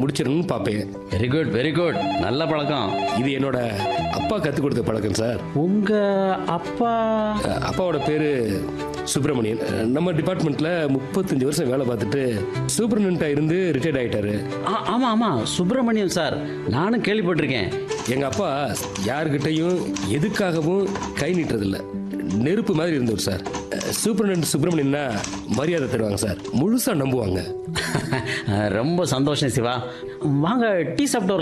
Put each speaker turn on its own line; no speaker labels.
முடிச்சிடணும்னு பார்ப்பேன்
very good very good நல்ல பழக்கம்
இது என்னோட அப்பா கற்றுக் கொடுத்த பழக்கம் சார்
உங்க அப்பா
அஹ் அப்பாவோட பேரு சுப்பிரமணியன் அஹ் நம்ம டிபார்ட்மெண்ட்ல முப்பத்தஞ்சு வருஷம் வேலை பார்த்துட்டு சூப்பர்டென்டா இருந்து ரிட்டையர்ட் ஆயிட்டாரு
ஆ- ஆமா ஆமா சுப்பிரமணியம் சார் நானும் கேள்விப்பட்டிருக்கேன்
எங்க அப்பா யாருக்கிட்டையும் எதுக்காகவும் கை நீட்டுறதில்ல நெருப்பு மாதிரி இருந்தவர் சார் அஹ் சூப்பர்டென்ட் சுப்பிரமணியன்னா மரியாதை தருவாங்க சார் முழுசா நம்புவாங்க
ரொம்ப சந்தோஷம் சிவா வாங்க டீ சாப்பிட்டு வரலாம்.